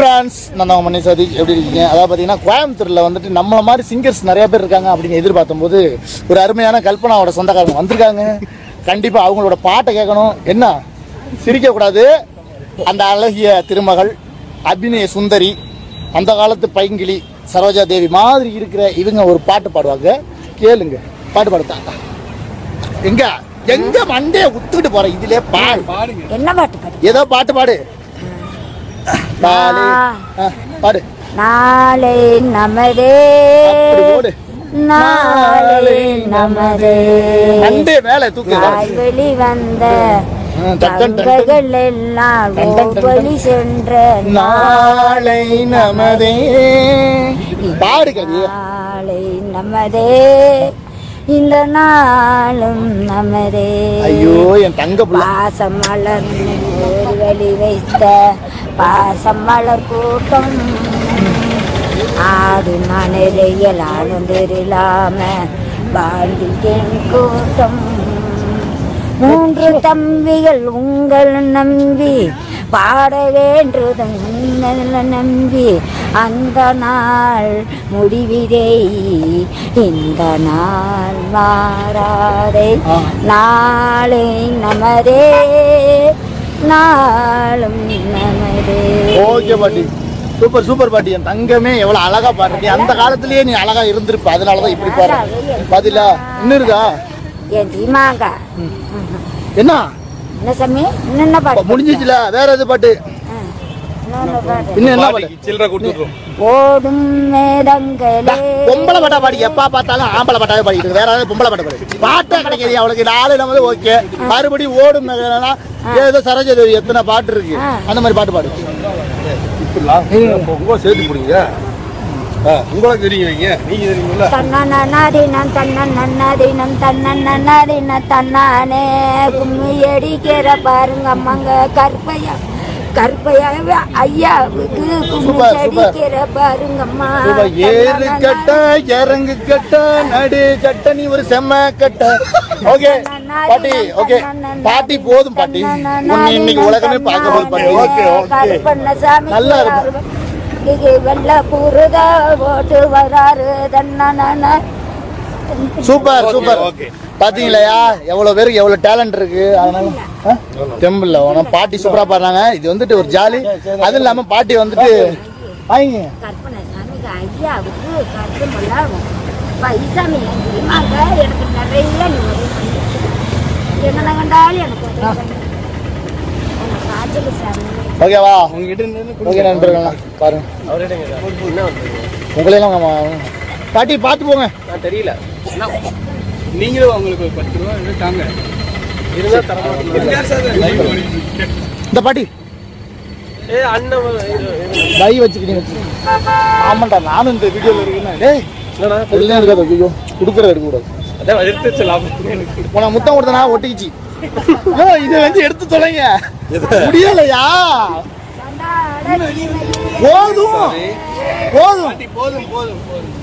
France நான் மணி சதீஷ் எப்படி இருக்கீங்க அதாவது பார்த்தீங்கன்னா கோயம்புத்தூரில் வந்துட்டு நம்மள மாதிரி சிங்கர்ஸ் நிறைய பேர் இருக்காங்க அப்படின்னு எதிர்பார்த்தும்போது ஒரு அருமையான கல்பனாவோட சொந்தக்காரங்க வந்திருக்காங்க கண்டிப்பாக அவங்களோட பாட்டை கேட்கணும் என்ன சிரிக்கக்கூடாது அந்த அழகிய திருமகள் அபிநய சுந்தரி அந்த காலத்து பைங்கிளி சரோஜா தேவி மாதிரி இருக்கிற இவங்க ஒரு பாட்டு பாடுவாங்க கேளுங்க பாட்டு பாடுத்தாங்க எங்க எங்க மண்டைய உத்துக்கிட்டு போற இதுல பாடு என்ன பாட்டு பாடு ஏதோ பாட்டு பாடு நாளை ஆ, பாடு நாளை நமதே அப்படி போடு நாளை நமதே மண்டே மேல தூக்கு வெளி வந்த ஆ, டன், டன், டன், டன். கங்கைகள் எல்லாம் டன், டன், டன், வழி சென்ற நாளை நமதே பாடு கவி நாளை நமதே இந்த நாளும் நமதே ஐயோ என் தங்க புள்ள பாசம் மலர்ந்து ஒரு வழி வைத்த பாசம் மலர் கூட்டம் ஆடு மனதையில் ஆனந்தில்லாம வாழ்ந்தின் கூட்டம் மூன்று தம்பிகள் உங்கள் நம்பி பாட வேண்டுதும் உங்களை நம்பி அந்த நாள் முடிவிதை இந்த நாள் மாறாதே ஆ. நாளை நமதே நாளும் நமதே ஓகே பாட்டி சூப்பர் சூப்பர் பாட்டி என் தங்கமே எவ்வளவு அழகா பாடுற நீ அந்த காலத்திலேயே நீ அழகா இருந்திருப்ப அதனாலதான் இப்படி பாரு பாத்தீங்களா இன்னும் இருக்கா என் தீமாங்க என்ன என்ன சாமி இன்னும் பாட்டு முடிஞ்சிச்சுல வேற எது பாட்டு ஆ, இன்னொன்னு பாட்டு இன்னும் என்ன பாட்டு சில்லற கொடுத்துட்றோம் ஓடும் மேடங்களே பொம்பளை பாட்டா பாடி எப்பா பார்த்தாலும் ஆம்பளை பாட்டாவே பாடிட்டு இருக்கு. வேற ஏதாவது பொம்பளை பாட்டா பாடு பாட்டா கிடைக்காது அவளுக்கு நாலு நம்ம ஓகே மறுபடியும் ஓடும் நகரம்னா ஏதோ சரோஜதேவி எத்தனை பாட்டு இருக்கு ஆ. அந்த மாதிரி பாட்டு பாடு இப்படிலாம் உங்க சேர்த்து போடுங்க உங்களுக்கு தெரியுவீங்க நீங்க தெரியுங்களா தன்னன்னாடினம் தன்னன்னாடினம் தன்னன்னாடினம் தன்னானே கும்மி அடிக்கிற பாருங்க அம்மாங்க கற்பையா கற்பையா ஐயாவுக்கு கும்மி சூப்பர், சூப்பர். அடிக்கிற பாருங்க அம்மா இவ ஏறு கட்ட இறங்கு கட்ட நடு கட்ட நீ ஒரு செம்ம கட்ட ஓகே பாட்டி ஓகே பாட்டி போதும் பாட்டி உன்னை இன்னைக்கு உலகமே பார்க்க போது பாட்டி ஓகே ஓகே கருப்பண்ணசாமி நல்லா இருக்கு. வெள்ள பூருதா ஓட்டு வராரு தன்னான சூப்பர் Okay, சூப்பர் okay. பாத்தீங்களா எவ்வளவு பேருக்கு எவ்வளவு டேலண்ட் இருக்கு அதனால டெம்பிள்ல உன பாட்டி சூப்பரா பாடுறாங்க இது வந்துட்டு ஒரு ஜாலி அது இல்லாம பாட்டி வந்துட்டு வாங்க கற்பனசாமிக்கு ஐயாவுக்கு கருப்பமெல்லாம் பைசாமி தெரியுமாங்க எனக்கு நிறைய நிம்மதி வந்துச்சு. எங்களை கண்டாலும் எனக்கு உதவி பண்ணுங்க. உங்க காய்ச்சல் சாமி ஓகேவா உங்ககிட்ட இருந்து ஓகே நண்பர்கள்லாம் பாருங்க உங்களையெல்லாம் ஆமா. பாட்டி பார்த்து போங்க நான் தெரியல நீங்களும் அவங்களுக்கு ஒரு பத்து ரூபா இது தாங்க இருந்தா தரமாட்டீங்க இந்த பாட்டி ஏ அண்ணன் கை வச்சுக்கிட்டீங்க ஆமாண்டா நானும் இந்த வீடியோல இருக்கேன் டேய் என்னடா எல்லாம் இருக்காது ஐயோ கொடுக்கறது இருக்கக்கூடாது அதான் எடுத்து லாபம் எனக்கு உன முத்தம் கொடுத்தனா ஒட்டிக்கிச்சு ஐயோ, இதை வந்து எடுத்து தொலைங்க முடியலையா போதும் போதும் போதும் போதும் போதும்